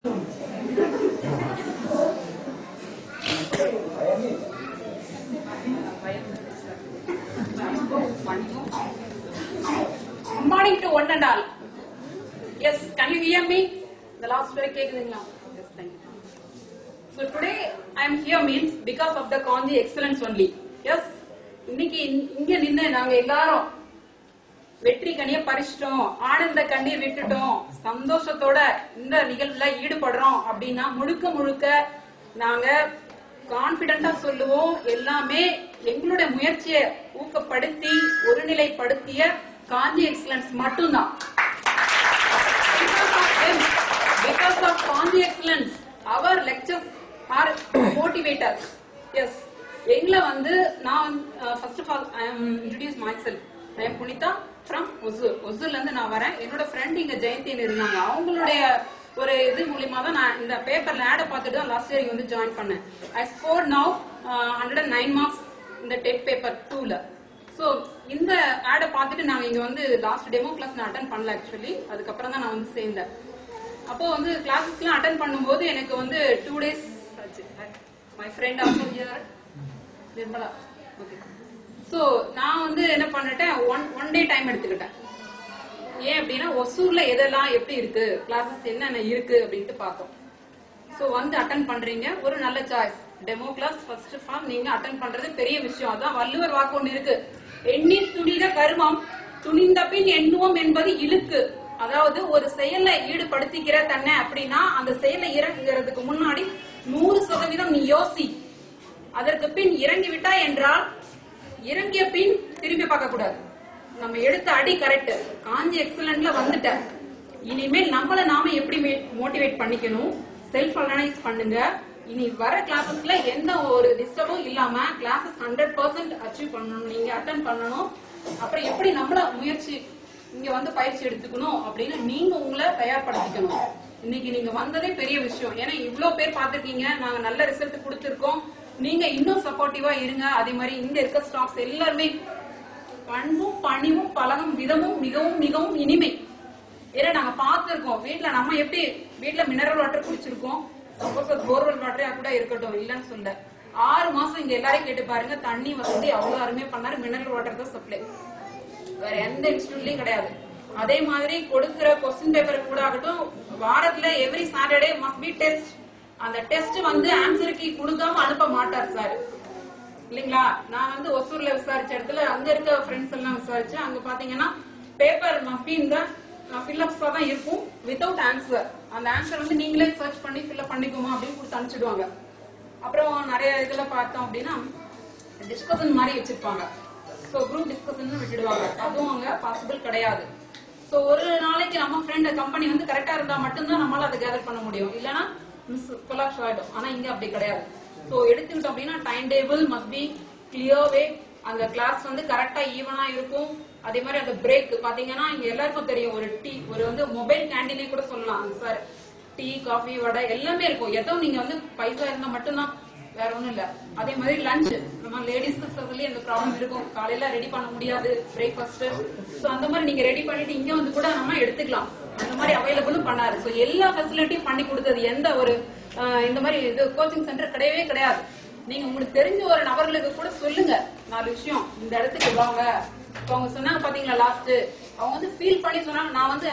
Morning to one and all. Yes, can you hear me? The last வரை கேக்குதுங்களா? Yes, thank you. So today I am here means because of the Kanji excellence only. Yes, இன்னைக்கு இங்க- இங்க நின்று நாங்க எல்லாரும் வெற்றி கனிய பறிச்சிட்டோம் ஆனந்த கண்ணீர் விட்டுட்டோம் சந்தோஷத்தோட இந்த நிகழ்வுல ஈடுபடுறோம் அப்படின்னா முழுக்க முழுக்க நாங்க கான்பிடண்டா சொல்லுவோம் எல்லாமே எங்களுடைய முயற்சியை ஊக்கப்படுத்தி ஒருநிலைப்படுத்திய காஞ்சி எக்ஸலன்ஸ் மட்டும்தான் because of them, because of Kanji excellence, our lectures are motivators. Yes. எங்களை வந்து நான் first of all I am introduce myself I am Punitha from Hosur ஒசூர்ல இருந்து நான் வரேன் என்னோட ஃப்ரெண்ட் இங்க ஜெயந்தின்னு இருந்தாங்க அவங்களுடைய ஒரு இது மூலியமா தான் நான் இந்த பேப்பர்ல ஆட பார்த்துட்டு தான் லாஸ்ட் இயர் வந்து ஜாயின் பண்ணேன் I score now hundred and nine marks இந்த டெட் பேப்பர் டூல சோ இந்த ஆடை பார்த்துட்டு நாங்க இங்க வந்து லாஸ்ட் டெமோ கிளாஸ் நான் அட்டன் பண்ணல ஆக்சுவலி அதுக்கப்புறம் தான் நான் வந்து சேர்ந்தேன் அப்போ வந்து கிளாஸஸ்லாம் அட்டன் பண்ணும்போது எனக்கு வந்து டூ டேஸ் ஆச்சு my friend also here Nirmala okay so நான் வந்து என்ன பண்ணிட்டேன் ஒன் ஒன் டே டைம் எடுத்துக்கிட்டேன் ஏன் அப்படின்னா ஒசூர்ல எதெல்லாம் எப்படி இருக்கு கிளாஸஸ் என்னென்ன இருக்கு அப்படின்ட்டு பார்த்தோம் சோ வந்து அட்டன் பண்றீங்க ஒரு நல்ல choice demo class first of all நீங்க அட்டன் பண்றது பெரிய விஷயம் அதான் வள்ளுவர் வாக்கு ஒண்ணு இருக்கு எண்ணி துணித கருமம் துணிந்த பின் எண்ணுவோம் என்பது இழுக்கு அதாவது ஒரு செயல்ல ஈடுபடுத்திக்கிற தன்னை அப்படின்னா அந்த செயலை இறங்குறதுக்கு முன்னாடி நூறு சதவீதம் நீ யோசி அதற்கு பின் இறங்கி விட்டா என்றால் இறங்கிய பின் திரும்பி பார்க்க கூடாது நம்ம எடுத்த அடி கரெக்ட் காஞ்சி எக்ஸலன்ட்ல வந்துட்ட இனிமேல் நம்மள நாம எப்படி மோட்டிவேட் பண்ணிக்கணும் செல்ஃப் அனலைஸ் பண்ணுங்க இனி வர கிளாஸஸ்ல எந்த ஒரு டிஸ்டர்பும் இல்லாம கிளாஸஸ் ஹண்ட்ரட் பர்சன்ட் அச்சீவ் பண்ணணும் நீங்க அட்டன் பண்ணணும் அப்புறம் எப்படி நம்மள முயற்சி இங்க வந்து பயிற்சி எடுத்துக்கணும் அப்படின்னு நீங்க உங்களை தயார்படுத்திக்கணும் இன்னைக்கு நீங்க வந்ததே பெரிய விஷயம் ஏன்னா இவ்ளோ பேர் பார்த்திருக்கீங்க நாங்க நல்ல ரிசல்ட் கொடுத்திருக்கோம் நீங்க இன்னும் சப்போர்ட்டிவா இருங்க அதே மாதிரி இங்க இருக்க ஸ்டாஃப்ஸ் எல்லாருமே பண்பும் பணிவும் பழகும் விதமும் மிகவும் மிகவும் இனிமை ஏன்னா நாங்க பார்த்திருக்கோம் வீட்ல நம்ம எப்படி வீட்ல மினரல் வாட்டர் குடிச்சிருக்கோம் சப்போஸ் அது போர்வெல் வாட்டரா கூட இருக்கட்டும் இல்லன்னு சொல்ல ஆறு மாசம் இங்க எல்லாரையும் கேட்டு பாருங்க தண்ணி வசதி அவ்வளவு அருமையா பண்ணாரு மினரல் வாட்டர் தான் சப்ளை வேற எந்த இன்ஸ்டியூட்லயும் கிடையாது அதே மாதிரி கொடுக்கிற கொஸ்டின் பேப்பர் கூட ஆகட்டும் வாரத்துல every Saturday must be test அந்த டெஸ்ட் வந்து ஆன்சர் கீ கொடுக்காம அனுப்ப மாட்டார் சார் இல்லைங்களா நான் வந்து ஒசூர்ல விசாரிச்ச இடத்துல அங்க இருக்க ஃப்ரெண்ட்ஸ் எல்லாம் விசாரிச்சேன் அங்க பாத்தீங்கன்னா பேப்பர் மஸ்ட் பி இந்த ஃபில்அப்ஸா தான் இருக்கும் வித்தவுட் ஆன்சர் அந்த ஆன்சர் வந்து நீங்களே சர்ச் பண்ணி ஃபில்அப் பண்ணிக்கோமா அப்படின்னு கொடுத்து அனுப்பிச்சிடுவாங்க அப்புறம் நிறைய இதுல பார்த்தோம் அப்படின்னா டிஸ்கஷன் மாதிரி வச்சிருப்பாங்க சோ குரூப் டிஸ்கஷன் விட்டுடுவாங்க அதுவும் அங்க பாசிபிள் கிடையாது சோ ஒரு நாளைக்கு நம்ம ஃப்ரெண்ட் கம்பெனி வந்து கரெக்டா இருந்தா மட்டும்தான் நம்மளால அதை கேதர் பண்ண முடியும் இல்லனா மிஸ் கொலாப்ஸ் ஆயிடும் ஆனா இங்க அப்படி கிடையாது சோ எடுத்துக்கிட்டோம் அப்படின்னா டைம் டேபிள் மஸ்ட் பி கிளியர்வே அந்த கிளாஸ் வந்து கரெக்டா ஈவனா இருக்கும் அதே மாதிரி அந்த பிரேக் பாத்தீங்கன்னா இங்க எல்லாருக்கும் தெரியும் ஒரு டீ ஒரு வந்து மொபைல் கேண்டீனே கூட சொல்லலாம் சார் டீ காஃபி வடை எல்லாமே இருக்கும் ஏதோ நீங்க வந்து பைசா இருந்தா மட்டும்தான் வேற ஒண்ணும் இல்ல அதே மாதிரி லஞ்ச் நம்ம லேடிஸ்க்கு ஸ்பெஷலி அந்த ப்ராப்ளம் இருக்கும் காலையில ரெடி பண்ண முடியாது பிரேக்ஃபாஸ்ட் சோ அந்த மாதிரி நீங்க ரெடி பண்ணிட்டு இங்க வந்து கூட நம்ம எடுத்துக்கலாம் அந்த மாதிரி அவைலபிளும் பண்ணாரு சோ எல்லா ஃபெசிலிட்டியும் பண்ணி கொடுத்தது எந்த ஒரு அஹ், இந்த மாதிரி இது கோச்சிங் சென்டர் கிடையவே கிடையாது நீங்க உங்களுக்கு தெரிஞ்ச ஒரு நபர்களுக்கு கூட சொல்லுங்க நாலு விஷயம் இந்த இடத்துக்கு வாங்க இப்ப அவங்க சொன்னாங்க பாத்தீங்களா லாஸ்ட் அவங்க வந்து ஃபீல் பண்ணி சொன்னாங்க நான் வந்து